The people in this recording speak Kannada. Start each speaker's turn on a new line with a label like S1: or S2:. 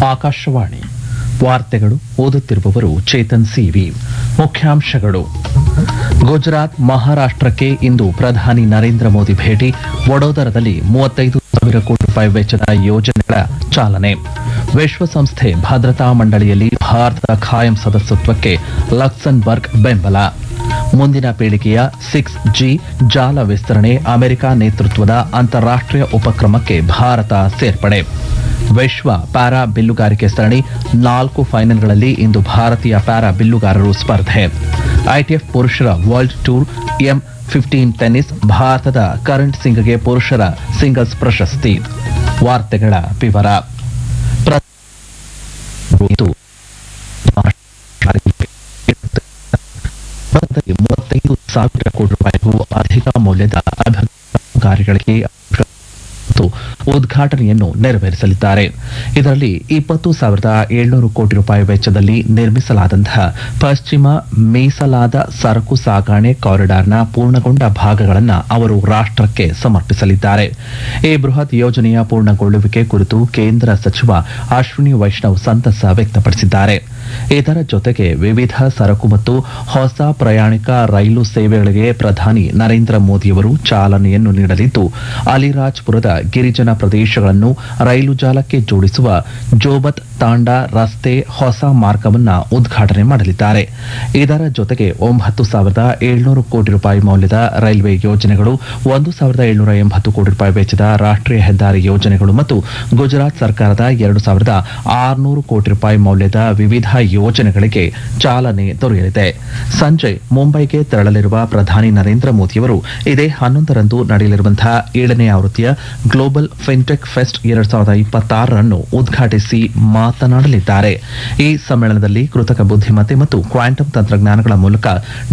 S1: ಆಕಾಶವಾಣಿ ವಾರ್ತೆಗಳು ಓದುತ್ತಿರುವವರು ಚೇತನ್ ಸಿವಿ ಮುಖ್ಯಾಂಶಗಳು ಗುಜರಾತ್ ಮಹಾರಾಷ್ಟ್ರಕ್ಕೆ ಇಂದು ಪ್ರಧಾನಿ ನರೇಂದ್ರ ಮೋದಿ ಭೇಟಿ ವಡೋದರದಲ್ಲಿ ಮೂವತ್ತೈದು ಸಾವಿರ ಕೋಟಿ ರೂಪಾಯಿ ವೆಚ್ಚದ ಯೋಜನೆಗಳ ಚಾಲನೆ ವಿಶ್ವಸಂಸ್ಥೆ ಭದ್ರತಾ ಮಂಡಳಿಯಲ್ಲಿ ಭಾರತದ ಖಾಯಂ ಸದಸ್ಯತ್ವಕ್ಕೆ ಲಕ್ಸನ್ಬರ್ಗ್ ಬೆಂಬಲ ಮುಂದಿನ ಪೀಳಿಗೆಯ ಸಿಕ್ಸ್ ಜಿ ಜಾಲ ವಿಸ್ತರಣೆ ಅಮೆರಿಕ ನೇತೃತ್ವದ ಅಂತಾರಾಷ್ಟ್ರೀಯ ಉಪಕ್ರಮಕ್ಕೆ ಭಾರತ ಸೇರ್ಪಡೆ ವಿಶ್ವ ಪ್ಯಾರಾ ಬಿಲ್ಲುಗಾರಿಕೆ ಸರಣಿ ನಾಲ್ಕು ಫೈನಲ್ಗಳಲ್ಲಿ ಇಂದು ಭಾರತೀಯ ಪ್ಯಾರಾ ಬಿಲ್ಲುಗಾರರು ಸ್ಪರ್ಧೆ ಐಟಿಎಫ್ ಪುರುಷರ world tour M fifteen tennis ಭಾರತದ ಕರಣ್ ಸಿಂಗ್ಗೆ ಪುರುಷರ ಸಿಂಗಲ್ಸ್ ಪ್ರಶಸ್ತಿ ವಾರ್ತೆಗಳ ವಿವರ ಪ್ರ- ಇದು ಭಾರತದಲ್ಲಿ ಮೂವತ್ತೈದು ಸಾವಿರ ಕೋಟಿ ರೂಪಾಯಿಗೂ ಅಧಿಕ ಮೌಲ್ಯದ ಅಭಿವೃದ್ಧಿ ಕಾರ್ಯಗಳಿಗೆ ಮತ್ತು ಉದ್ಘಾಟನೆಯನ್ನು ನೆರವೇರಿಸಲಿದ್ದಾರೆ ಇದರಲ್ಲಿ ಇಪ್ಪತ್ತು ಸಾವಿರದ ಏಳ್ನೂರು ಕೋಟಿ ರೂಪಾಯಿ ವೆಚ್ಚದಲ್ಲಿ ನಿರ್ಮಿಸಲಾದಂತಹ ಪಶ್ಚಿಮ ಮೀಸಲಾದ ಸರಕು ಸಾಗಣೆ ಕಾರಿಡಾರ್ನ ಪೂರ್ಣಗೊಂಡ ಭಾಗಗಳನ್ನು ಅವರು ರಾಷ್ಟ್ರಕ್ಕೆ ಸಮರ್ಪಿಸಲಿದ್ದಾರೆ ಈ ಬೃಹತ್ ಯೋಜನೆಯ ಪೂರ್ಣಗೊಳ್ಳುವಿಕೆ ಕುರಿತು ಕೇಂದ್ರ ಸಚಿವ ಅಶ್ವಿನಿ ವೈಷ್ಣವ್ ಸಂತಸ ವ್ಯಕ್ತಪಡಿಸಿದ್ದಾರೆ ಇದರ ಜೊತೆಗೆ ವಿವಿಧ ಸರಕು ಮತ್ತು ಹೊಸ ಪ್ರಯಾಣಿಕ ರೈಲು ಸೇವೆಗಳಿಗೆ ಪ್ರಧಾನಿ ನರೇಂದ್ರ ಮೋದಿಯವರು ಚಾಲನೆಯನ್ನು ನೀಡಲಿದ್ದು ಅಲಿರಾಜ್ಪುರದ ಗಿರಿಜನ ಪ್ರದೇಶಗಳನ್ನು ರೈಲು ಜಾಲಕ್ಕೆ ಜೋಡಿಸುವ ಜೋಬತ್ ತಾಂಡಾ ರಸ್ತೆ ಹೊಸ ಮಾರ್ಗವನ್ನು ಉದ್ಘಾಟನೆ ಮಾಡಲಿದ್ದಾರೆ ಇದರ ಜೊತೆಗೆ ಒಂಬತ್ತು ಸಾವಿರದ ಏಳ್ನೂರು ಕೋಟಿ ರೂಪಾಯಿ ಮೌಲ್ಯದ ರೈಲ್ವೆ ಯೋಜನೆಗಳು ಒಂದು ಸಾವಿರದ ಏಳ್ನೂರ ಎಂಬತ್ತು ಕೋಟಿ ರೂಪಾಯಿ ವೆಚ್ಚದ ರಾಷ್ಟ್ರೀಯ ಹೆದ್ದಾರಿ ಯೋಜನೆಗಳು ಮತ್ತು ಗುಜರಾತ್ ಸರ್ಕಾರದ ಎರಡು ಸಾವಿರದ ಆರುನೂರು ಕೋಟಿ ರೂಪಾಯಿ ಮೌಲ್ಯದ ವಿವಿಧ ಯೋಜನೆಗಳಿಗೆ ಚಾಲನೆ ದೊರೆಯಲಿದೆ ಸಂಜೆ ಮುಂಬೈಗೆ ತೆರಳಲಿರುವ ಪ್ರಧಾನಿ ನರೇಂದ್ರ ಮೋದಿಯವರು ಇದೇ ಹನ್ನೊಂದರಂದು ನಡೆಯಲಿರುವಂತಹ ಏಳನೇ ಆವೃತ್ತಿಯ ಗ್ಲೋಬಲ್ ಫಿನ್ಟೆಕ್ ಫೆಸ್ಟ್ ಎರಡ್ ಸಾವಿರದ ಇಪ್ಪತ್ತಾರರನ್ನು ಉದ್ಘಾಟಿಸಿ ಮಾತನಾಡಲಿದ್ದಾರೆ ಈ ಸಮ್ಮೇಳನದಲ್ಲಿ ಕೃತಕ ಬುದ್ಧಿಮತ್ತೆ ಮತ್ತು ಕ್ವಾಂಟಮ್ ತಂತ್ರಜ್ಞಾನಗಳ ಮೂಲಕ